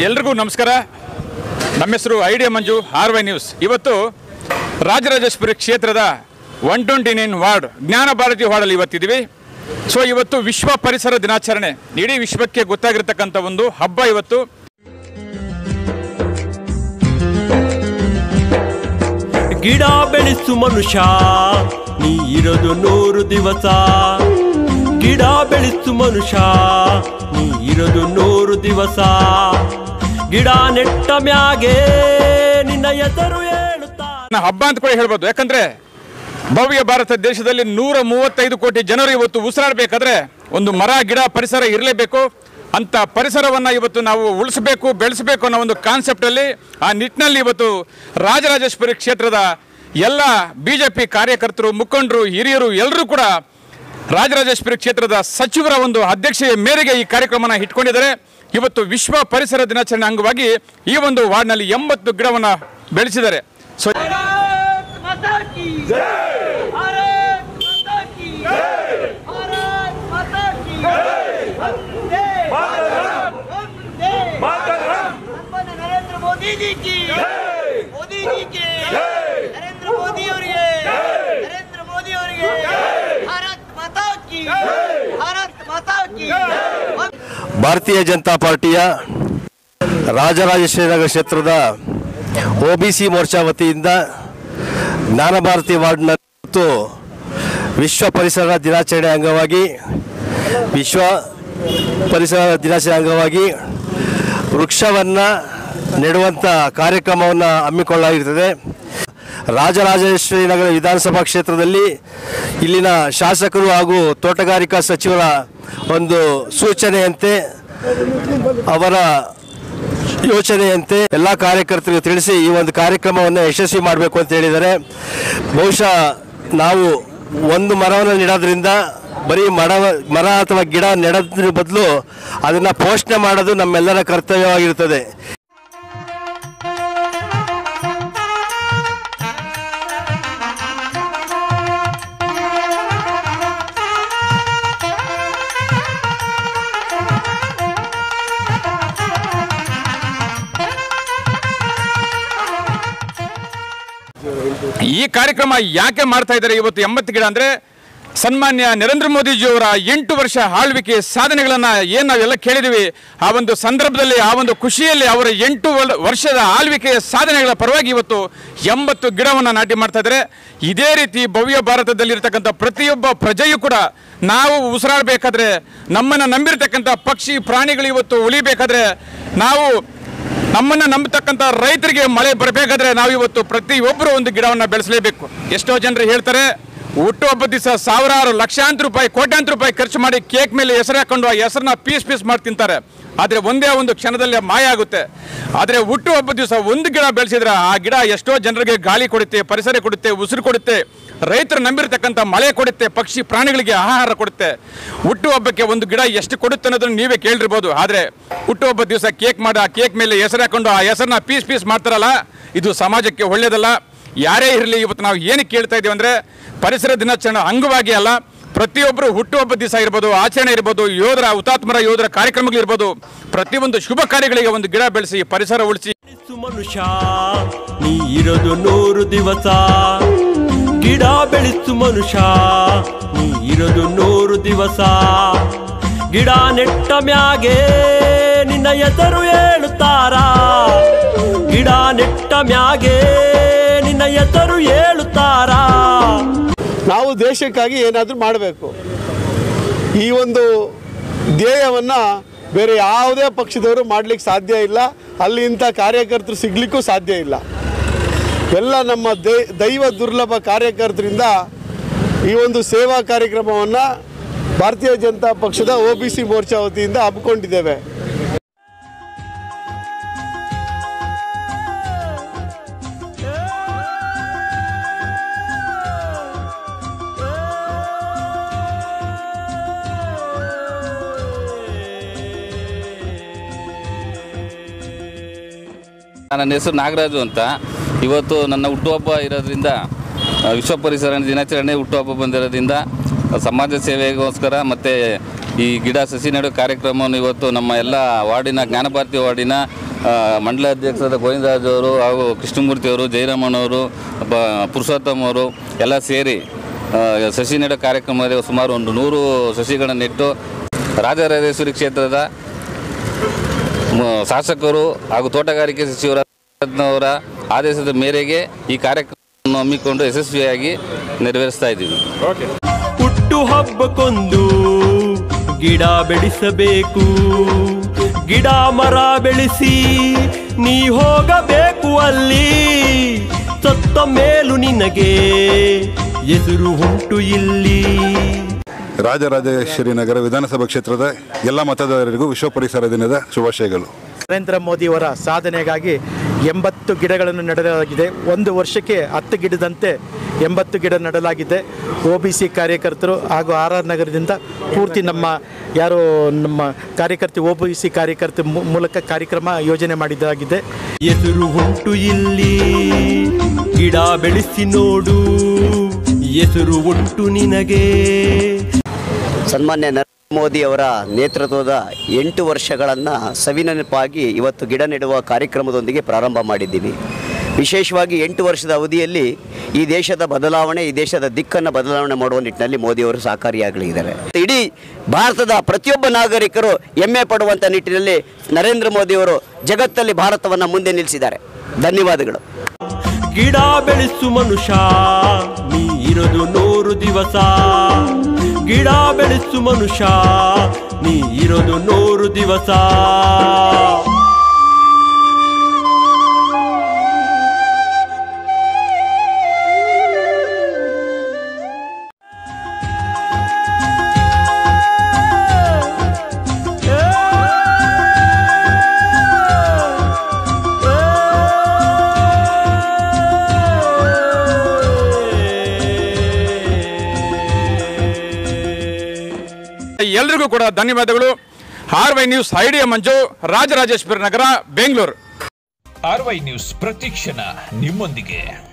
ಎಲ್ರಿಗೂ ನಮಸ್ಕಾರ ನಮ್ಮ ಹೆಸರು idea Manju R Y news ಇವತ್ತು ರಾಜರಾಜೇಶ್ವರಿ ಕ್ಷೇತ್ರದ ಒನ್ ಟ್ವೆಂಟಿ ನೈನ್ ವಾರ್ಡ್ ಜ್ಞಾನ ಭಾರತಿ ವಾರ್ಡಲ್ಲಿ ಇವತ್ತಿದ್ದೀವಿ ಸೊ ಇವತ್ತು ವಿಶ್ವ ಪರಿಸರ ದಿನಾಚರಣೆ ಇಡೀ ವಿಶ್ವಕ್ಕೆ ಗೊತ್ತಾಗಿರ್ತಕ್ಕಂಥ ಒಂದು ಹಬ್ಬ ಇವತ್ತು ಗಿಡ ಬೆಳೆಸು ಮನುಷ್ಯ ನೀ ಇರೋದು ನೂರು ದಿವಸ ಗಿಡ ಬೆಳೆಸು ಮನುಷ್ಯ ನೀ ಇರೋದು ನೂರು ದಿವಸ ಗಿಡ ನೆಟ್ಟ ಮ್ಯಾಗೆ ನಿನ್ನ ಹೆಸರು ಹೇಳುತ್ತಾ ನ ಹಬ್ಬ ಅಂತ ಕೂಡ ಹೇಳ್ಬೋದು ಯಾಕಂದ್ರೆ ಭವ್ಯ ಭಾರತ ದೇಶದಲ್ಲಿ ನೂರ ಮೂವತ್ತೈದು ಕೋಟಿ ಜನರು ಇವತ್ತು ಉಸಿರಾಡಬೇಕಾದ್ರೆ ಒಂದು ಮರ ಗಿಡ ಪರಿಸರ ಇರಲೇಬೇಕು ಅಂತ ಪರಿಸರವನ್ನ ಇವತ್ತು ನಾವು ಉಳಿಸಬೇಕು ಬೆಳೆಸಬೇಕು ಅನ್ನೋ ಒಂದು ಕಾನ್ಸೆಪ್ಟಲ್ಲಿ ಆ ನಿಟ್ಟಿನಲ್ಲಿ ಇವತ್ತು ರಾಜರಾಜೇಶ್ವರಿ ಕ್ಷೇತ್ರದ ಎಲ್ಲ ಬಿ ಜೆ ಪಿ ಕಾರ್ಯಕರ್ತರು ಮುಖಂಡರು ಹಿರಿಯರು ಎಲ್ಲರೂ ಕೂಡ ರಾಜರಾಜೇಶ್ವರಿ ಕ್ಷೇತ್ರದ ಸಚಿವರ ಒಂದು ಅಧ್ಯಕ್ಷೆಯ ಮೇರೆಗೆ ಈ ಕಾರ್ಯಕ್ರಮನ ಇಟ್ಕೊಂಡಿದ್ದಾರೆ ಇವತ್ತು ವಿಶ್ವ ಪರಿಸರ ದಿನಾಚರಣೆ ಅಂಗವಾಗಿ ಈ ಒಂದು ವಾರ್ಡ್ನಲ್ಲಿ ಎಂಬತ್ತು ಗಿಡವನ್ನು ಬೆಳೆಸಿದ್ದಾರೆ ಸೊ भारत माता की जय भारत माता की जय भारत माता की जय वंदे मातरम वंदे मातरम नंबर नरेंद्र मोदी जी की जय मोदी जी की जय नरेंद्र मोदी ಅವರಿಗೆ नरेंद्र मोदी ಅವರಿಗೆ भारत माता की जय भारत माता की जय ಭಾರತೀಯ ಜನತಾ ಪಾರ್ಟಿಯ ರಾಜರಾಜೇಶ್ವರಿ ಕ್ಷೇತ್ರದ ಒ ಬಿ ಸಿ ಮೋರ್ಚಾ ವತಿಯಿಂದ ಜ್ಞಾನ ಭಾರತಿ ವಾರ್ಡ್ನ ಮತ್ತು ವಿಶ್ವ ಪರಿಸರ ದಿನಾಚರಣೆ ಅಂಗವಾಗಿ ವಿಶ್ವ ಪರಿಸರ ದಿನಾಚರಣೆ ಅಂಗವಾಗಿ ವೃಕ್ಷವನ್ನು ನೆಡುವಂಥ ಕಾರ್ಯಕ್ರಮವನ್ನು ಹಮ್ಮಿಕೊಳ್ಳಲಾಗಿರ್ತದೆ ರಾಜರಾಜೇಶ್ವರಿ ನಗರ ವಿಧಾನಸಭಾ ಕ್ಷೇತ್ರದಲ್ಲಿ ಇಲ್ಲಿನ ಶಾಸಕರು ಹಾಗೂ ತೋಟಗಾರಿಕಾ ಸಚಿವರ ಒಂದು ಸೂಚನೆಯಂತೆ ಅವರ ಯೋಚನೆಯಂತೆ ಎಲ್ಲ ಕಾರ್ಯಕರ್ತರಿಗೆ ತಿಳಿಸಿ ಈ ಒಂದು ಕಾರ್ಯಕ್ರಮವನ್ನು ಯಶಸ್ವಿ ಮಾಡಬೇಕು ಅಂತ ಹೇಳಿದ್ದಾರೆ ಬಹುಶಃ ನಾವು ಒಂದು ಮರವನ್ನು ನೆಡೋದ್ರಿಂದ ಬರೀ ಮರ ಮರ ಅಥವಾ ಗಿಡ ನೆಡೋದ್ರ ಬದಲು ಅದನ್ನು ಪೋಷಣೆ ಮಾಡೋದು ನಮ್ಮೆಲ್ಲರ ಕರ್ತವ್ಯವಾಗಿರುತ್ತದೆ ಈ ಕಾರ್ಯಕ್ರಮ ಯಾಕೆ ಮಾಡ್ತಾ ಇದ್ದಾರೆ ಇವತ್ತು ಎಂಬತ್ತು ಗಿಡ ಅಂದ್ರೆ ಸನ್ಮಾನ್ಯ ನರೇಂದ್ರ ಮೋದಿಜಿಯವರ ಎಂಟು ವರ್ಷ ಆಳ್ವಿಕೆ ಸಾಧನೆಗಳನ್ನ ಏನ್ ನಾವೆಲ್ಲ ಕೇಳಿದೀವಿ ಆ ಒಂದು ಸಂದರ್ಭದಲ್ಲಿ ಆ ಒಂದು ಖುಷಿಯಲ್ಲಿ ಅವರ ಎಂಟು ವಲ್- ವರ್ಷದ ಆಳ್ವಿಕೆಯ ಸಾಧನೆಗಳ ಪರವಾಗಿ ಇವತ್ತು ಎಂಬತ್ತು ಗಿಡವನ್ನು ನಾಟಿ ಮಾಡ್ತಾ ಇದ್ದಾರೆ ಇದೇ ರೀತಿ ಭವ್ಯ ಭಾರತದಲ್ಲಿರ್ತಕ್ಕಂಥ ಪ್ರತಿಯೊಬ್ಬ ಪ್ರಜೆಯೂ ಕೂಡ ನಾವು ಉಸಿರಾಡಬೇಕಾದ್ರೆ ನಮ್ಮನ್ನು ನಂಬಿರ್ತಕ್ಕಂಥ ಪಕ್ಷಿ ಪ್ರಾಣಿಗಳು ಇವತ್ತು ಉಳಿಬೇಕಾದ್ರೆ ನಾವು ನಮ್ಮನ್ನ ನಂಬತಕ್ಕಂಥ ರೈತರಿಗೆ ಮಳೆ ಬರಬೇಕಾದ್ರೆ ನಾವು ಇವತ್ತು ಪ್ರತಿಯೊಬ್ಬರು ಒಂದು ಗಿಡವನ್ನು ಬೆಳೆಸಲೇಬೇಕು ಎಷ್ಟೋ ಜನರು ಹೇಳ್ತಾರೆ ಹುಟ್ಟುಹಬ್ಬದ ದಿವಸ ಸಾವಿರಾರು ಲಕ್ಷಾಂತರ ರೂಪಾಯಿ ಕೋಟ್ಯಾಂತರ ರೂಪಾಯಿ ಖರ್ಚು ಮಾಡಿ ಕೇಕ್ ಮೇಲೆ ಹೆಸರು ಹಾಕೊಂಡು ಆ ಹೆಸರನ್ನ ಪೀಸ್ ಪೀಸ್ ಮಾಡಿ ತಿಂತಾರೆ ಆದರೆ ಒಂದೇ ಒಂದು ಕ್ಷಣದಲ್ಲಿ ಮಾಯ ಆಗುತ್ತೆ ಆದರೆ ಹುಟ್ಟುಹಬ್ಬದ ದಿವಸ ಒಂದು ಗಿಡ ಬೆಳೆಸಿದ್ರೆ ಆ ಗಿಡ ಎಷ್ಟೋ ಜನರಿಗೆ ಗಾಳಿ ಕೊಡುತ್ತೆ ಪರಿಸರ ಕೊಡುತ್ತೆ ಉಸಿರು ಕೊಡುತ್ತೆ ರೈತರು ನಂಬಿರ್ತಕ್ಕಂಥ ಮಳೆ ಕೊಡುತ್ತೆ ಪಕ್ಷಿ ಪ್ರಾಣಿಗಳಿಗೆ ಆಹಾರ ಕೊಡುತ್ತೆ ಹುಟ್ಟುಹಬ್ಬಕ್ಕೆ ಒಂದು ಗಿಡ ಎಷ್ಟು ಕೊಡುತ್ತೆ ಅನ್ನೋದನ್ನು ನೀವೇ ಕೇಳಿರ್ಬೋದು ಆದರೆ ಹುಟ್ಟುಹಬ್ಬದ ದಿವಸ ಕೇಕ್ ಮಾಡಿ ಆ ಕೇಕ್ ಮೇಲೆ ಹೆಸರು ಹಾಕೊಂಡು ಆ ಹೆಸರನ್ನ ಪೀಸ್ ಪೀಸ್ ಮಾಡ್ತಾರಲ್ಲ ಇದು ಸಮಾಜಕ್ಕೆ ಒಳ್ಳೆಯದಲ್ಲ ಯಾರೇ ಇರಲಿ ಇವತ್ತು ನಾವು ಏನಕ್ಕೆ ಕೇಳ್ತಾ ಇದ್ದೀವಿ ಅಂದರೆ ಪರಿಸರ ದಿನಾಚರಣೆ ಅಂಗವಾಗಿ ಅಲ್ಲ ಪ್ರತಿಯೊಬ್ಬರು ಹುಟ್ಟುಹಬ್ಬದ ದಿವಸ ಇರ್ಬೋದು ಆಚರಣೆ ಇರ್ಬೋದು ಯೋಧರ ಹುತಾತ್ಮರ ಯೋಧರ ಕಾರ್ಯಕ್ರಮಗಳಿರ್ಬೋದು ಪ್ರತಿಯೊಂದು ಶುಭ ಕಾರ್ಯಗಳಿಗೆ ಒಂದು ಗಿಡ ಬೆಳೆಸಿ ಪರಿಸರ ಉಳಿಸಿ ಬೆಳೆಸು ಮನುಷ್ಯ ನೀ ಇರೋದು ನೂರು ದಿವಸ ಗಿಡ ಬೆಳೆಸು ಮನುಷ್ಯ ನೀ ಇರೋದು ನೂರು ದಿವಸ ಗಿಡ ನೆಟ್ಟ ಮ್ಯಾಗೆ ನಿನ್ನ ಹೆಸರು ಹೇಳುತ್ತಾರ ಗಿಡ ನೆಟ್ಟ ಮ್ಯಾಗೆ ನಿನ್ನ ಹೆಸರು ಹೇಳುತ್ತಾರ ನಾವು ದೇಶಕ್ಕಾಗಿ ಏನಾದರೂ ಮಾಡಬೇಕು ಈ ಒಂದು ಧ್ಯೇಯವನ್ನು ಬೇರೆ ಯಾವುದೇ ಪಕ್ಷದವರು ಮಾಡಲಿಕ್ಕೆ ಸಾಧ್ಯ ಇಲ್ಲ ಅಲ್ಲಿ ಇಂಥ ಕಾರ್ಯಕರ್ತರು ಸಿಗಲಿಕ್ಕೂ ಸಾಧ್ಯ ಇಲ್ಲ ಎಲ್ಲ ನಮ್ಮ ದೈ ದೈವ ದುರ್ಲಭ ಕಾರ್ಯಕರ್ತರಿಂದ ಈ ಒಂದು ಸೇವಾ ಕಾರ್ಯಕ್ರಮವನ್ನು ಭಾರತೀಯ ಜನತಾ ಪಕ್ಷದ ಒ ಬಿ ಸಿ ಮೋರ್ಚಾ ವತಿಯಿಂದ ಹಮ್ಮಿಕೊಂಡಿದ್ದೇವೆ ನನ್ನ ಹೆಸರು ನಾಗರಾಜು ಅಂತ ಇವತ್ತು ನನ್ನ ಹುಟ್ಟುಹಬ್ಬ ಇರೋದ್ರಿಂದ ಆ, ವಿಶ್ವ ಪರಿಸರ ದಿನಾಚರಣೆ ಹುಟ್ಟುಹಬ್ಬ ಬಂದಿರೋದ್ರಿಂದ ಸಮಾಜ ಸೇವೆಗೋಸ್ಕರ ಮತ್ತು ಈ ಗಿಡ ಸಸಿ ನೆಡೋ ಕಾರ್ಯಕ್ರಮವನ್ನು ಇವತ್ತು ನಮ್ಮ ಎಲ್ಲ ವಾರ್ಡಿನ ಜ್ಞಾನಭಾರತಿ ವಾರ್ಡಿನ ಆ, ಮಂಡಲ ಅಧ್ಯಕ್ಷರಾದ ಗೋವಿಂದರಾಜ್ ಅವರು ಹಾಗೂ ಕೃಷ್ಣಮೂರ್ತಿ ಅವರು ಜಯರಾಮಣ್ಣವರು ಬ- ಪುರುಷೋತ್ತಮ್ ಅವರು ಎಲ್ಲ ಸೇರಿ ಆ, ಸಸಿ ನೆಡೋ ಕಾರ್ಯಕ್ರಮದಲ್ಲಿ ಸುಮಾರು ಒಂದು ನೂರು ಸಸಿಗಳನ್ನು ನೆಟ್ಟು ರಾಜರಾಜೇಶ್ವರಿ ಕ್ಷೇತ್ರದ ಮ- ಶಾಸಕರು ಹಾಗೂ ತೋಟಗಾರಿಕೆ ಸಚಿವರ ಆದೇಶದ ಮೇರೆಗೆ ಈ ಕಾರ್ಯಕ್ರಮವನ್ನು ಹಮ್ಮಿಕೊಂಡು ಯಶಸ್ವಿಯಾಗಿ ನೆರವೇರಿಸ್ತಾ ಇದ್ದೀವಿ ಹುಟ್ಟು ಹಬ್ಬಕ್ಕೊಂದು ಗಿಡ ಬೆಳೆಸಬೇಕು ಗಿಡ ಮರ ಬೆಳೆಸಿ ನೀ ಹೋಗಬೇಕು ಅಲ್ಲಿ ಸತ್ತ ಮೇಲೂ ನಿನಗೆ ಹೆಸರು ಉಂಟು ಇಲ್ಲಿ ರಾಜರಾಜೇಶ್ವರಿ ನಗರ ವಿಧಾನಸಭಾ ಕ್ಷೇತ್ರದ ಎಲ್ಲ ಮತದಾರರಿಗೂ ವಿಶ್ವ ಪರಿಸರ ದಿನದ ಶುಭಾಶಯಗಳು ನರೇಂದ್ರ ಮೋದಿಯವರ ಸಾಧನೆಗಾಗಿ ಎಂಬತ್ತು ಗಿಡಗಳನ್ನು ನೆಡಲಾಗಿದೆ ಒಂದು ವರ್ಷಕ್ಕೆ ಹತ್ತು ಗಿಡದಂತೆ ಎಂಬತ್ತು ಗಿಡ ನೆಡಲಾಗಿದೆ ಒ ಬಿ ಸಿ ಕಾರ್ಯಕರ್ತರು ಹಾಗೂ ಆರ್ ಆರ್ ನಗರದಿಂದ ಪೂರ್ತಿ ನಮ್ಮ ಯಾರು ನಮ್ಮ ಕಾರ್ಯಕರ್ತೆ ಒ ಬಿ ಸಿ ಕಾರ್ಯಕರ್ತೆ ಮೂ- ಮೂಲಕ ಕಾರ್ಯಕ್ರಮ ಯೋಜನೆ ಮಾಡಿದ್ದಾಗಿದೆ ಹೆಸರು ಉಂಟು ಇಲ್ಲಿ ಗಿಡ ಬೆಳೆಸಿ ನೋಡು ಹೆಸರು ಉಂಟು ನಿನಗೆ ಸನ್ಮಾನ್ಯ ನರೇಂದ್ರ ಮೋದಿ ಅವರ ನೇತೃತ್ವದ ಎಂಟು ವರ್ಷಗಳನ್ನು ಸವಿನೆನಪಾಗಿ ಇವತ್ತು ಗಿಡ ನೆಡುವ ಕಾರ್ಯಕ್ರಮದೊಂದಿಗೆ ಪ್ರಾರಂಭ ಮಾಡಿದ್ದೀವಿ ವಿಶೇಷವಾಗಿ ಎಂಟು ವರ್ಷದ ಅವಧಿಯಲ್ಲಿ ಈ ದೇಶದ ಬದಲಾವಣೆ ಈ ದೇಶದ ದಿಕ್ಕನ್ನು ಬದಲಾವಣೆ ಮಾಡುವ ನಿಟ್ಟಿನಲ್ಲಿ ಮೋದಿಯವರು ಸಹಕಾರಿಯಾಗಲಿದ್ದಾರೆ ಇಡೀ ಭಾರತದ ಪ್ರತಿಯೊಬ್ಬ ನಾಗರಿಕರು ಹೆಮ್ಮೆ ಪಡುವಂಥ ನಿಟ್ಟಿನಲ್ಲಿ ನರೇಂದ್ರ ಮೋದಿಯವರು ಜಗತ್ತಲ್ಲಿ ಭಾರತವನ್ನು ಮುಂದೆ ನಿಲ್ಲಿಸಿದ್ದಾರೆ ಧನ್ಯವಾದಗಳು ಗಿಡ ಬೆಳೆಸು ಮನುಷ್ಯ ನೀ ಇರೋದು ನೂರು ದಿವಸ ಗಿಡ ಬೆಳೆಸು ಮನುಷ್ಯ ನೀ ಇರೋದು ನೂರು ದಿವಸ ಎಲ್ರಿಗೂ ಕೂಡ ಧನ್ಯವಾದಗಳು R Y news idea Manju Rajarajeshwari Nagar Bengaluru RY news ಪ್ರತಿಕ್ಷಣ ನಿಮ್ಮೊಂದಿಗೆ